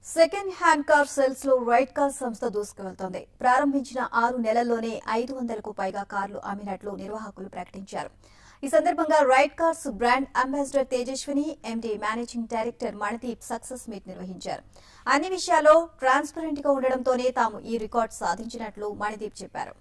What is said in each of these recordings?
second hand car sales లో right car సంస్థ దూసుకువెళ్తోంది ప్రారంభించిన ఆరు నెలల్లోనే ఐదు వందలకు పైగా కార్లు అమ్మినట్లు నిర్వాహకులు ప్రకటించారు ఈ సందర్భంగా right cars brand ambassador Tejaswini MD managing director Mandeep success meet నిర్వహించారు అన్ని విషయాల్లో ట్రాన్స్పరెంట్ గా ఉండడంతోనే తాము ఈ రికార్డు సాధించినట్లు మణదీప్ చెప్పారు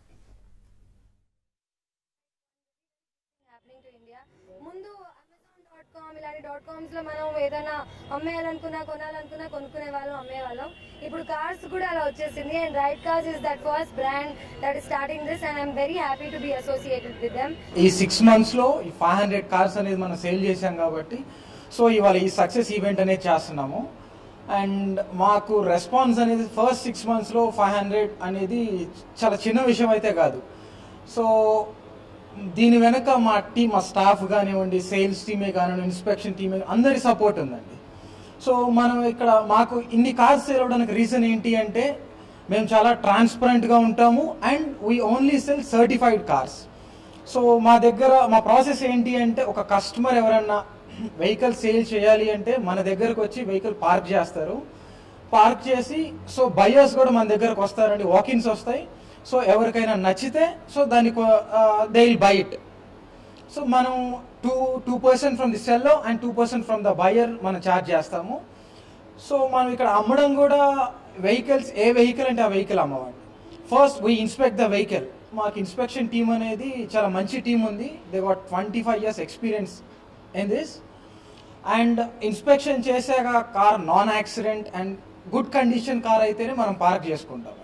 హ్యాపెనింగ్ టు ఇండియా ముందు అమెజాన్ డాట్ కామ్ ఇలాంటి డాట్ కామ్స్ లో మనం ఏదైనా అమ్మేయాలనుకున్నా కొనాలనుకున్నా కొనుక్కునే వాళ్ళం అమ్మేవాళ్ళం ఇప్పుడు కార్స్ కూడా అలా వచ్చేసింది and right cars is that first brand that is starting this and I'm very happy to be associated with them ఈ సిక్స్ మంత్స్ లో ఈ ఫైవ్ హండ్రెడ్ కార్స్ అనేది మనం సేల్ చేశాం కాబట్టి సో ఇవాళ ఈ సక్సెస్ ఈవెంట్ అనేది చేస్తున్నాము అండ్ మాకు రెస్పాన్స్ అనేది ఫస్ట్ సిక్స్ మంత్స్ లో ఫైవ్ హండ్రెడ్ అనేది చాలా చిన్న విషయం అయితే కాదు సో దీని వెనక మా టీం మా స్టాఫ్ కానివ్వండి సేల్స్ టీమే కానివ్వండి ఇన్స్పెక్షన్ టీమే అందరి సపోర్ట్ ఉందండి సో మనం ఇక్కడ మాకు ఇన్ని కార్స్ సేల్ అవడానికి రీజన్ ఏంటి అంటే మేము చాలా ట్రాన్స్పరెంట్గా ఉంటాము and we only sell certified cars so మా దగ్గర మా ప్రాసెస్ ఏంటి అంటే ఒక కస్టమర్ ఎవరన్నా వెహికల్ సేల్ చేయాలి అంటే మన దగ్గరకు వచ్చి వెహికల్ పార్క్ చేస్తారు పార్క్ చేసి సో బయర్స్ కూడా మన దగ్గరకు వస్తారండి వాకిన్స్ వస్తాయి సో ఎవరికైనా నచ్చితే సో దానికి they will buy it so మనం two two percent from the seller and two percent from the buyer మనం ఛార్జ్ చేస్తాము సో మనం ఇక్కడ అమ్మడం కూడా వెహికల్స్ ఏ వెహికల్ అంటే ఆ వెహికల్ అమ్మవండి first we inspect the vehicle మాకు ఇన్స్పెక్షన్ టీమ్ అనేది చాలా మంచి టీం ఉంది they what twenty five years experience in this and inspection చేసాక car non accident and good condition car అయితేనే మనం పార్క్ చేసుకుంటాం